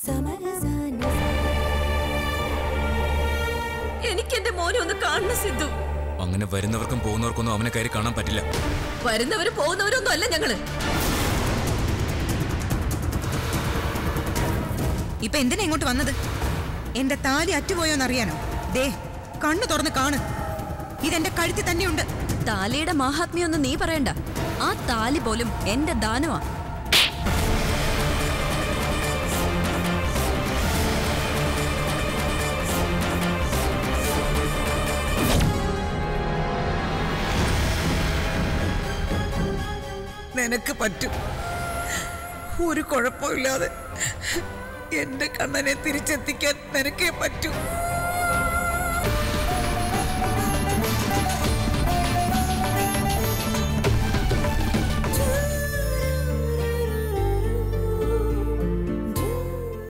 എനിക്ക് എന്റെ മോനെ ഒന്ന് കാണണം സിദ്ധു അങ്ങനെ വരുന്നവർക്കും പോകുന്നവർക്കൊന്നും അവനെ കയറി കാണാൻ പറ്റില്ല വരുന്നവരും പോകുന്നവരൊന്നും അല്ല ഞങ്ങള് ഇപ്പൊ എന്തിനാ ഇങ്ങോട്ട് വന്നത് എന്റെ താലി അറ്റുപോയോന്നറിയാനോ ദേ കണ്ണു തുറന്ന് കാണ് ഇതെന്റെ കഴുത്തിൽ തന്നെയുണ്ട് താലിയുടെ മാഹാത്മ്യൊന്നും നീ പറയണ്ട ആ താലി പോലും എന്റെ ദാനമാ നിനക്ക് പറ്റും ഒരു കുഴപ്പമില്ലാതെ എന്റെ കണ്ണനെ തിരിച്ചെത്തിക്കാൻ നിനക്കേ പറ്റൂ